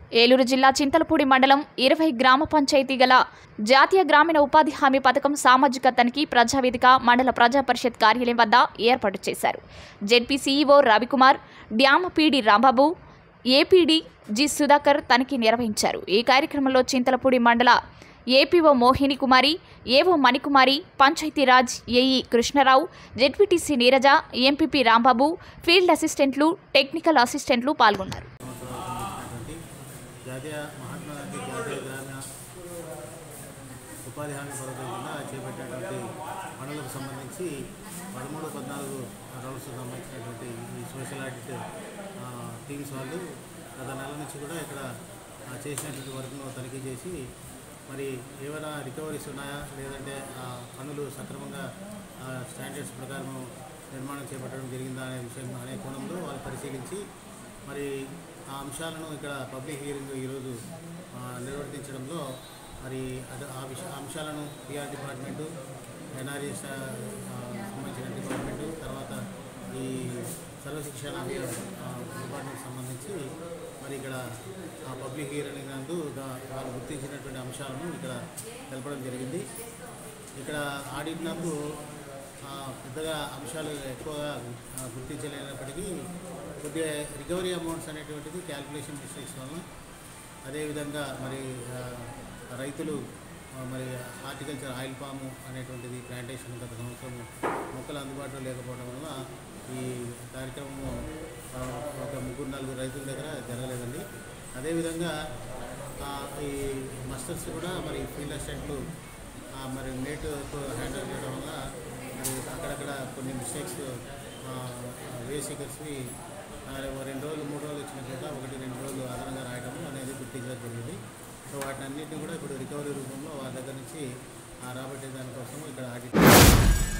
ఏలూరు జిల్లా చింతలపూడి మండలం ఇరవై గ్రామ పంచాయతీ గల జాతీయ గ్రామీణ ఉపాధి హామీ పథకం సామాజిక తనిఖీ ప్రజావేదిక మండల ప్రజా పరిషత్ కార్యాలయం వద్ద ఏర్పాటు చేశారు జెడ్పీ సీఈఓ రవికుమార్ డ్యామ PD Rambabu APD G Sudhakar తనిఖీ నిర్వహించారు ఈ కార్యక్రమంలో చింతలపూడి మండల APO Mohini Kumari AO Manikumari Panchayati Raj AE Krishna Rao ZPTC Neeraja MPP Rambabu field అసిస్టెంట్లు టెక్నికల్ అసిస్టెంట్లు పాల్గొన్నారు సంబంధించినటువంటి జాతీయ మహాత్మా గాంధీ జాతీయ గ్రామీణ ఉపాధి హామీ పథకం కింద చేపట్టినటువంటి పనులకు సంబంధించి పదమూడు పద్నాలుగు రౌండ్స్ సంబంధించినటువంటి ఈ సోషల్ ఆడిట్ ఆ, టీమ్స్ వాళ్ళు గత నెల నుంచి కూడా ఇక్కడ ఆ, చేసినటువంటి వర్క్ను తనిఖీ చేసి మరి ఏమైనా రికవరీస్ ఉన్నాయా లేదంటే ఆ పనులు సక్రమంగా ఆ, స్టాండర్డ్స్ ప్రకారం నిర్మాణం చేపట్టడం జరిగిందా అనే విషయం అనే కోణంలో వాళ్ళు పరిశీలించి మరి ఆ అంశాలను ఇక్కడ పబ్లిక్ హియరింగ్ ఈరోజు ఆ, నిర్వర్తించడంలో మరి అది ఆ విష ఆ అంశాలను పిఆర్ డిపార్ట్మెంటు ఎన్ఆర్ఎస్ సంబంధించిన డిపార్ట్మెంటు తర్వాత ఈ సర్వశిక్షణ డిపార్ట్మెంట్ సంబంధించి మరి ఇక్కడ ఆ పబ్లిక్ హియరింగ్ నందు గా- వాళ్ళు గుర్తించినటువంటి అంశాలను ఇక్కడ తెలపడం జరిగింది ఇక్కడ ఆడిట్ నందు ఆ, పెద్దగా అంశాలు ఎక్కువగా ఆ, గుర్తించలేనప్పటికీ కొద్దిగా రికవరీ అమౌంట్స్ అనేటువంటిది క్యాల్కులేషన్ మిస్టేక్స్ వలన అదేవిధంగా మరి ఆ, రైతులు ఆ, మరి హార్టికల్చర్ ఆయిల్ పాము అనేటువంటిది ప్లాంటేషన్ గత సంవత్సరం మొక్కలు అందుబాటులో లేకపోవడం వల్ల ఈ కార్యక్రమము ఆ, ఒక ముగ్గురు నలుగురు రైతుల దగ్గర జరగలేదండి అదేవిధంగా ఆ, ఈ మస్టర్స్ కూడా మరి ఫీల్డ్ అసిస్టెంట్లు ఆ, మరి నేటుతో హ్యాండిల్ చేయడం వల్ల మరి అక్కడక్కడ కొన్ని మిస్టేక్స్ వేసికర్స్ని రెండు రోజులు మూడు రోజులు ఇచ్చిన చోట ఒకటి రెండు రోజులు అదనంగా రాయడం అనేది గుర్తించడం జరిగింది సో వాటిని అన్నింటినీ కూడా ఇప్పుడు రికవరీ రూపంలో వారి దగ్గర నుంచి ఆ రాబట్టే దానికోసం ఇక్కడ ఆడిట్